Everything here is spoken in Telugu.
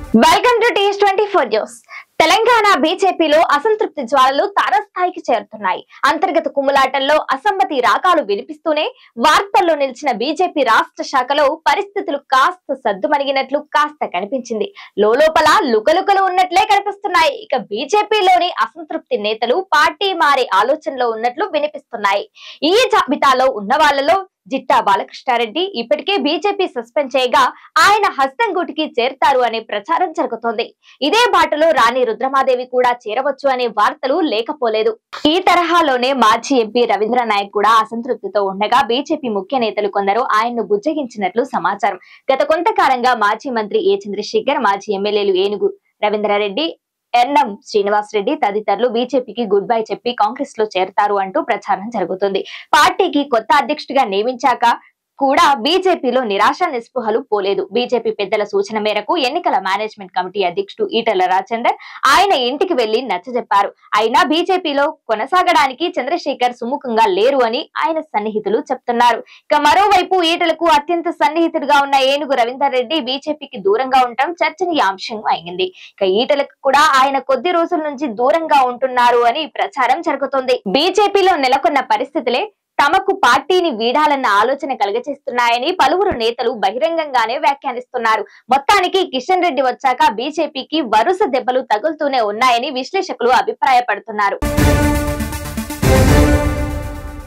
welcome to TS twenty four news Telangana బీజేపీలో అసంతృప్తి జ్వాలలు తారస్థాయికి చేరుతున్నాయి అంతర్గత కుమ్ములాటల్లో అసమ్మతి రాగాలు వినిపిస్తూనే వార్తల్లో నిలిచిన బీజేపీ రాష్ట్ర శాఖలో పరిస్థితులు కాస్త సద్దుమణిగినట్లు కాస్త కనిపించింది లోపల లుకలుకలు ఉన్నట్లే కనిపిస్తున్నాయి ఇక బీజేపీలోని అసంతృప్తి నేతలు పార్టీ మారే ఆలోచనలో ఉన్నట్లు వినిపిస్తున్నాయి ఈ జాబితాలో ఉన్న వాళ్ళలో జిట్టా బాలకృష్ణారెడ్డి ఇప్పటికే బీజేపీ సస్పెండ్ చేయగా ఆయన హస్తం గూటికి చేరతారు అనే ప్రచారం జరుగుతోంది ఇదే బాటలో రాణి రుద్రమాదేవి కూడా చేరవచ్చు అనే వార్తలు లేకపోలేదు ఈ తరహాలోనే మాజీ ఎంపీ రవీంద్ర నాయక్ కూడా అసంతృప్తితో ఉండగా బీజేపీ ముఖ్య నేతలు కొందరు ఆయన్ను బుజ్జగించినట్లు సమాచారం గత కొంతకాలంగా మాజీ మంత్రి ఏ చంద్రశేఖర్ మాజీ ఎమ్మెల్యేలు ఏనుగు రవీంద్రారెడ్డి ఎన్ఎం శ్రీనివాస్ రెడ్డి తదితరులు బీజేపీకి గుడ్ బై చెప్పి కాంగ్రెస్ లో చేరతారు అంటూ ప్రచారం జరుగుతుంది పార్టీకి కొత్త అధ్యక్షుడిగా నియమించాక కూడా బీజేపీలో నిరాశ నిస్పృహలు పోలేదు బీజేపీ పెద్దల సూచన మేరకు ఎన్నికల మేనేజ్మెంట్ కమిటీ అధ్యక్షుడు ఈటెల రాజేందర్ ఆయన ఇంటికి వెళ్లి నచ్చజెప్పారు అయినా బీజేపీలో కొనసాగడానికి చంద్రశేఖర్ సుముఖంగా లేరు అని ఆయన సన్నిహితులు చెప్తున్నారు ఇక మరోవైపు ఈటలకు అత్యంత సన్నిహితుడిగా ఉన్న ఏనుగు రవీందర్ రెడ్డి బీజేపీకి దూరంగా ఉండటం చర్చనీయాంశం అయింది ఇక ఈటలకు కూడా ఆయన కొద్ది రోజుల నుంచి దూరంగా ఉంటున్నారు అని ప్రచారం జరుగుతోంది బీజేపీలో నెలకొన్న పరిస్థితులే తమకు పార్టీని వీడాలన్న ఆలోచన కలుగచేస్తున్నాయని పలువురు నేతలు బహిరంగంగానే వ్యాఖ్యానిస్తున్నారు మొత్తానికి కిషన్ రెడ్డి వచ్చాక బీజేపీకి వరుస దెబ్బలు తగులుతూనే ఉన్నాయని విశ్లేషకులు అభిప్రాయపడుతున్నారు